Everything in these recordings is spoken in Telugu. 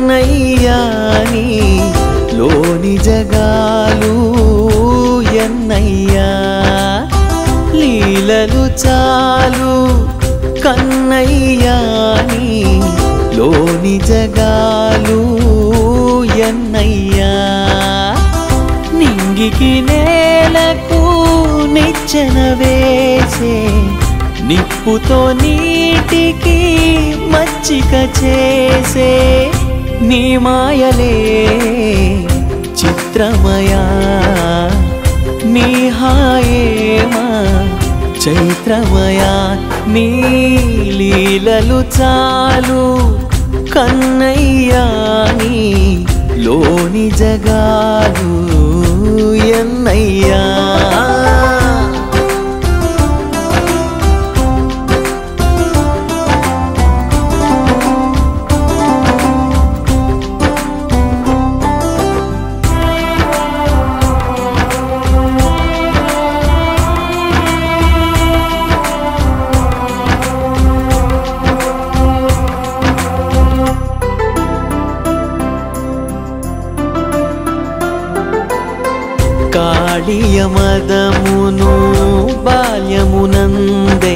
కన్నయ్యా నీ లోని జగాలు ఎన్నయ్యా లీలలు చాలు కన్నయ్యా నీ లోని జగాలు ఎన్నయ్యా నింగికి నేలకు నిచ్చెన వేసే నిప్పుతో నీటికి మచ్చిక చేసే నీ మాయలే చిత్రమయా నీ హాయేమా చైత్రమయా నీ లీలలు చాలు కన్నయ్యా నీ లోని జగాలు ఎన్నయ్యా కాళియ మదమును బాల్యమునందే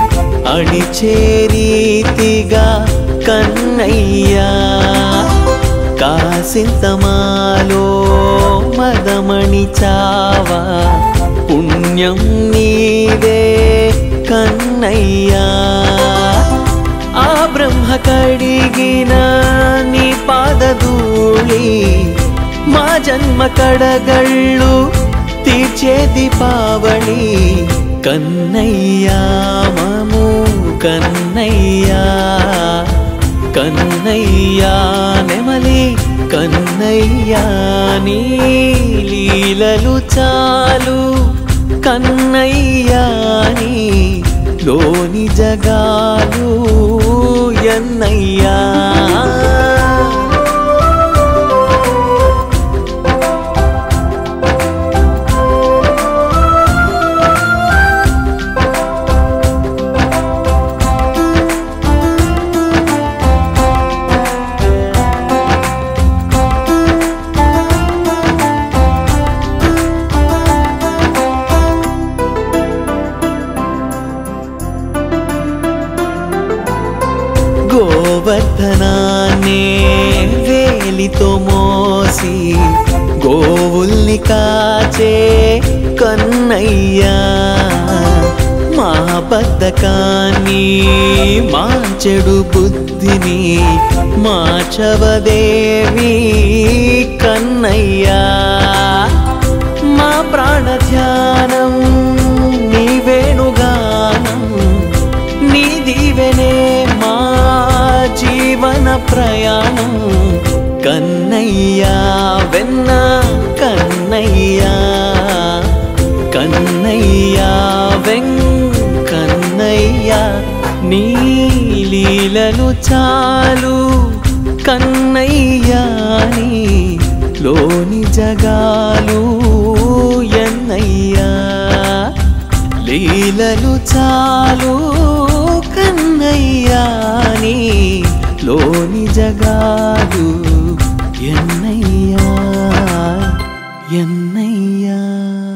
అణిచేరీతిగా కన్నయ్యా కాసింతమాలో మదమణి చావా పుణ్యం నీదే కన్నయ్యా ఆ బ్రహ్మ కడిగిన నీ పాదధూళి మా జన్మ కడగళ్ళు తీర్చే దీపావళి కన్నయ్యా మము కన్నయ్యా కన్నయ్యా నెమలి కన్నయ్యా నీ లీలలు చాలు కన్నయ్యా నీ లోని జగాలు ఎన్నయ్యా గోవర్ధనాన్నే వేలితో మోసి గోవుల్ని కాచే కన్నయ్యా మా బద్ధకాన్ని మా చెడు బుద్ధిని మా చవదేవి కన్నయ్యా మా ప్రాణ ధ్యానం నీ వేణుగానం నీ దీవెనే మా జీవన ప్రయాణం కన్నయ్యా వెన్న కన్నయ్యా కన్నయ్యా వెంకన్నయ్యా నీ లీలలు చాలు కన్నయ్యా నీ లోని జగాలు ఎన్నయ్యా లీలలు చాలు కన్నయ్యా నీ లోని జగాలు ఎన్నయ్యా ఎన్నయ్యా